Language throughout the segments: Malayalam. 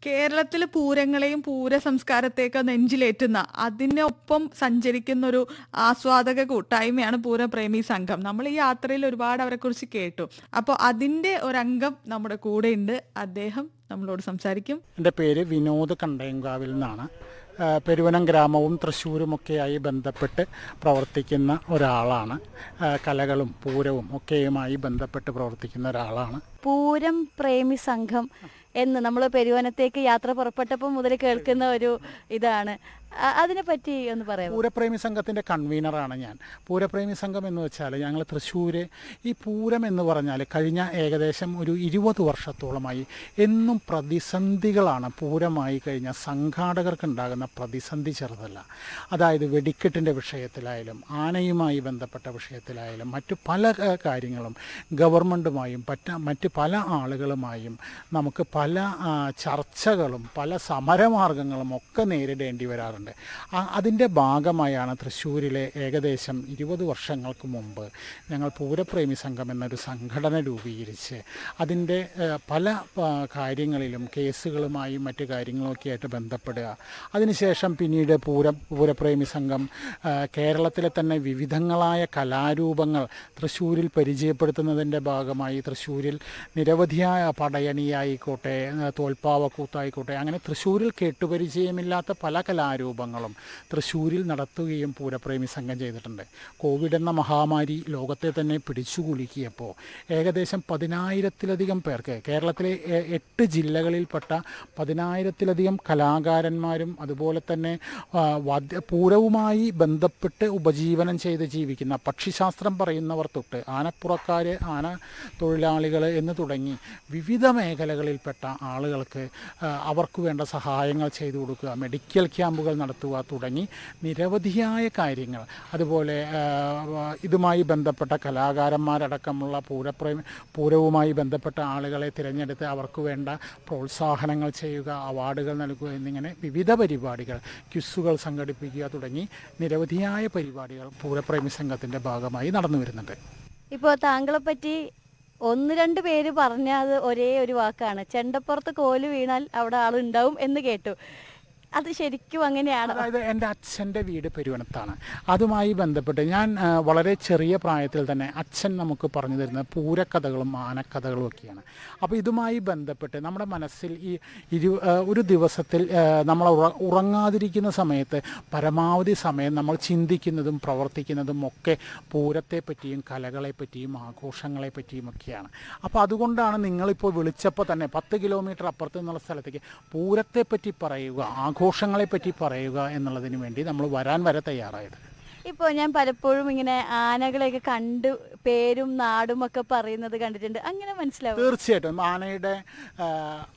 കേരളത്തിലെ പൂരങ്ങളെയും പൂര സംസ്കാരത്തെയൊക്കെ നെഞ്ചിലേറ്റുന്ന അതിനൊപ്പം സഞ്ചരിക്കുന്ന ഒരു ആസ്വാദക കൂട്ടായ്മയാണ് പൂരപ്രേമി സംഘം നമ്മൾ ഈ യാത്രയിൽ ഒരുപാട് അവരെ കുറിച്ച് കേട്ടു അപ്പോൾ അതിന്റെ ഒരംഗം നമ്മുടെ കൂടെ ഉണ്ട് അദ്ദേഹം നമ്മളോട് സംസാരിക്കും എൻ്റെ പേര് വിനോദ് കണ്ടയങ്കാവിൽ നിന്നാണ് ആ, പെരുവനം ഗ്രാമവും തൃശ്ശൂരുമൊക്കെയായി ബന്ധപ്പെട്ട് പ്രവർത്തിക്കുന്ന ഒരാളാണ് ആ, കലകളും പൂരവും ഒക്കെയുമായി ബന്ധപ്പെട്ട് പ്രവർത്തിക്കുന്ന ഒരാളാണ് പൂരം പ്രേമി സംഘം എന്ന് നമ്മൾ പെരുവനത്തേക്ക് യാത്ര പുറപ്പെട്ടപ്പോൾ മുതൽ കേൾക്കുന്ന ഒരു ഇതാണ് അ- അതിനെപ്പറ്റി ഒന്ന് പറയാമോ പൂരപ്രേമി സംഘത്തിൻ്റെ കൺവീനറാണ് ഞാൻ പൂരപ്രേമി സംഘം എന്ന് വെച്ചാൽ ഞങ്ങൾ തൃശ്ശൂർ ഈ പൂരം എന്ന് പറഞ്ഞാൽ കഴിഞ്ഞ ഏകദേശം ഒരു ഇരുപത് വർഷത്തോളമായി എന്നും പ്രതിസന്ധികളാണ് പൂരമായി കഴിഞ്ഞ സംഘാടകർക്ക് ഉണ്ടാകുന്ന പ്രതിസന്ധി ചെറുതല്ല അതായത് വെടിക്കെട്ടിൻ്റെ വിഷയത്തിലായാലും ആനയുമായി ബന്ധപ്പെട്ട വിഷയത്തിലായാലും മറ്റു പല ഏഹ്, കാര്യങ്ങളും ഗവൺമെൻറ്റുമായും പറ്റ മറ്റ് പല ആളുകളുമായും നമുക്ക് പല ആ, ചർച്ചകളും പല സമരമാർഗങ്ങളും ഒക്കെ നേരിടേണ്ടി വരാറുണ്ട് ആ- അതിൻ്റെ ഭാഗമായാണ് തൃശ്ശൂരിലെ ഏകദേശം ഇരുപത് വർഷങ്ങൾക്ക് മുമ്പ് ഞങ്ങൾ പൂരപ്രേമി സംഘം എന്നൊരു സംഘടന രൂപീകരിച്ച് അതിൻ്റെ ഏഹ്, പല ആ, കാര്യങ്ങളിലും കേസുകളുമായും മറ്റു കാര്യങ്ങളൊക്കെ ആയിട്ട് ബന്ധപ്പെടുക അതിനുശേഷം പിന്നീട് പൂര പൂരപ്രേമി സംഘം ആ, കേരളത്തിലെ തന്നെ വിവിധങ്ങളായ കലാരൂപങ്ങൾ തൃശ്ശൂരിൽ പരിചയപ്പെടുത്തുന്നതിൻ്റെ ഭാഗമായി തൃശ്ശൂരിൽ നിരവധിയായ പടയണിയായിക്കോട്ടെ ആ, തോൽപ്പാവക്കൂത്തായിക്കോട്ടെ അങ്ങനെ തൃശ്ശൂരിൽ കേട്ടുപരിചയമില്ലാത്ത പല കലാരൂപങ്ങളും തൃശ്ശൂരിൽ നടത്തുകയും പൂരപ്രേമി സംഘം ചെയ്തിട്ടുണ്ട് കോവിഡ് എന്ന മഹാമാരി ലോകത്തെ തന്നെ പിടിച്ചു കുലുക്കിയപ്പോൾ ഏകദേശം പതിനായിരത്തിലധികം പേർക്ക് കേരളത്തിലെ എ- എട്ട് ജില്ലകളിൽപ്പെട്ട പതിനായിരത്തിലധികം കലാകാരന്മാരും അതുപോലെ തന്നെ ആ, വാദ്യ പൂരവുമായി ബന്ധപ്പെട്ട് ഉപജീവനം ചെയ്ത് ജീവിക്കുന്ന പക്ഷിശാസ്ത്രം പറയുന്നവർ തൊട്ട് ആനപ്പുറക്കാർ ആന തൊഴിലാളികൾ എന്ന് തുടങ്ങി വിവിധ മേഖലകളിൽപ്പെട്ട ആളുകൾക്ക് ആ, അവർക്ക് വേണ്ട സഹായങ്ങൾ ചെയ്തു കൊടുക്കുക മെഡിക്കൽ ക്യാമ്പുകൾ നടത്തുക തുടങ്ങി നിരവധിയായ കാര്യങ്ങൾ അതുപോലെ ആ, ഇതുമായി ബന്ധപ്പെട്ട കലാകാരന്മാരടക്കമുള്ള പൂരപ്രേമി പൂരവുമായി ബന്ധപ്പെട്ട ആളുകളെ തിരഞ്ഞെടുത്ത് അവർക്ക് വേണ്ട പ്രോത്സാഹനങ്ങൾ ചെയ്യുക അവാർഡുകൾ നൽകുക എന്നിങ്ങനെ വിവിധ പരിപാടികൾ ക്വിസുകൾ സംഘടിപ്പിക്കുക തുടങ്ങി നിരവധിയായ പരിപാടികൾ പൂരപ്രേമി സംഘത്തിൻ്റെ ഭാഗമായി നടന്നു വരുന്നുണ്ട് ഇപ്പോൾ താങ്കളെ പറ്റി ഒന്ന് രണ്ട് പേര് പറഞ്ഞത് ഒരേ ഒരു വാക്കാണ് ചെണ്ടപ്പുറത്ത് കോല് വീണാൽ അവിടെ ആളുണ്ടാവും എന്ന് കേട്ടു അത് ശരിക്കും അങ്ങനെയാണ് അതായത് എൻ്റെ അച്ഛൻ്റെ വീട് പെരുവനത്താണ് അതുമായി ബന്ധപ്പെട്ട് ഞാൻ ആ, വളരെ ചെറിയ പ്രായത്തിൽ തന്നെ അച്ഛൻ നമുക്ക് പറഞ്ഞു തരുന്ന പൂരക്കഥകളും ആനക്കഥകളും ഒക്കെയാണ് അപ്പോൾ ഇതുമായി ബന്ധപ്പെട്ട് നമ്മുടെ മനസ്സിൽ ഈ ഇരു ആ, ഒരു ദിവസത്തിൽ ആ, നമ്മൾ ഉറ ഉറങ്ങാതിരിക്കുന്ന സമയത്ത് പരമാവധി സമയം നമ്മൾ ചിന്തിക്കുന്നതും പ്രവർത്തിക്കുന്നതും ഒക്കെ പൂരത്തെ പറ്റിയും കലകളെ പറ്റിയും ആഘോഷങ്ങളെ പറ്റിയും ഒക്കെയാണ് അപ്പോൾ അതുകൊണ്ടാണ് നിങ്ങളിപ്പോൾ വിളിച്ചപ്പോൾ തന്നെ പത്ത് കിലോമീറ്റർ അപ്പുറത്ത് നിന്നുള്ള സ്ഥലത്തേക്ക് പൂരത്തെ പറ്റി പറയുക ആഘോഷങ്ങളെ പറ്റി പറയുക എന്നുള്ളതിന് വേണ്ടി നമ്മൾ വരാൻ വരെ തയ്യാറായത് ഇപ്പോൾ ഞാൻ പലപ്പോഴും ഇങ്ങനെ ആനകളെയൊക്കെ കണ്ട് പേരും നാടും ഒക്കെ പറയുന്നത് കണ്ടിട്ടുണ്ട് അങ്ങനെ മനസ്സിലാവും തീർച്ചയായിട്ടും ആനയുടെ ആ,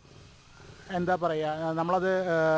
എന്താ പറയുക നമ്മളത്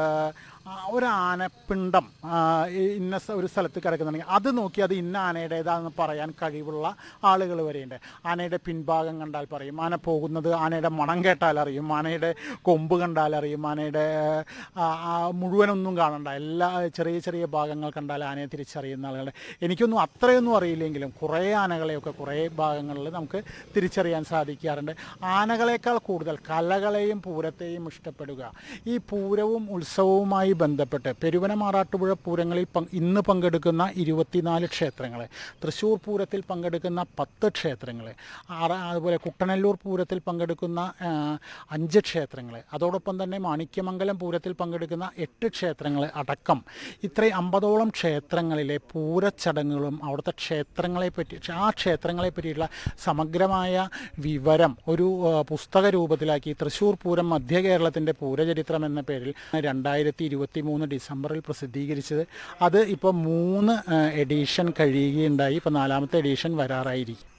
ആ, ഒരു ആനപ്പിണ്ടം ആ, ഈ ഇന്ന സ- ഒരു സ്ഥലത്ത് കിടക്കുന്നുണ്ടെങ്കിൽ അത് നോക്കി അത് ഇന്ന ആനയുടേതാണെന്ന് പറയാൻ കഴിവുള്ള ആളുകൾ വരെയുണ്ട് ആനയുടെ പിൻഭാഗം കണ്ടാൽ പറയും ആന പോകുന്നത് ആനയുടെ മണം കേട്ടാൽ അറിയും ആനയുടെ കൊമ്പ് കണ്ടാൽ അറിയും ആനയുടെ ആ, ആ, മുഴുവനൊന്നും കാണണ്ട എല്ലാ ചെറിയ ചെറിയ ഭാഗങ്ങൾ കണ്ടാൽ ആനയെ തിരിച്ചറിയുന്ന ആളുകൾ എനിക്കൊന്നും അത്രയൊന്നും അറിയില്ലെങ്കിലും കുറേ ആനകളെയൊക്കെ കുറേ ഭാഗങ്ങളിൽ നമുക്ക് തിരിച്ചറിയാൻ സാധിക്കാറുണ്ട് ആനകളെക്കാൾ കൂടുതൽ കലകളെയും പൂരത്തെയും ഇഷ്ടപ്പെടുക ഈ പൂരവും ഉത്സവവുമായി ബന്ധപ്പെട്ട് പെരുവന മാറാട്ടുപുഴ പൂരങ്ങളിൽ പങ്ക് ഇന്ന് പങ്കെടുക്കുന്ന ഇരുപത്തിനാല് ക്ഷേത്രങ്ങൾ തൃശ്ശൂർ പൂരത്തിൽ പങ്കെടുക്കുന്ന പത്ത് ക്ഷേത്രങ്ങൾ ആറ അതുപോലെ കുട്ടനല്ലൂർ പൂരത്തിൽ പങ്കെടുക്കുന്ന ആ, അഞ്ച് ക്ഷേത്രങ്ങൾ അതോടൊപ്പം തന്നെ മാണിക്യമംഗലം പൂരത്തിൽ പങ്കെടുക്കുന്ന എട്ട് ക്ഷേത്രങ്ങൾ അടക്കം ഇത്രയും അമ്പതോളം ക്ഷേത്രങ്ങളിലെ പൂരച്ചടങ്ങുകളും അവിടുത്തെ ക്ഷേത്രങ്ങളെ പറ്റി ആ ക്ഷേത്രങ്ങളെ പറ്റിയിട്ടുള്ള സമഗ്രമായ വിവരം ഒരു ആ, പുസ്തക രൂപത്തിലാക്കി തൃശ്ശൂർ പൂരം മധ്യ കേരളത്തിൻ്റെ പൂരചരിത്രം എന്ന പേരിൽ രണ്ടായിരത്തി ഇരുപത്തി മൂന്ന് ഡിസംബറിൽ പ്രസിദ്ധീകരിച്ചത് അത് ഇപ്പോൾ മൂന്ന് എഡീഷൻ കഴിയുകയുണ്ടായി ഇപ്പോൾ നാലാമത്തെ എഡീഷൻ വരാറായിരിക്കും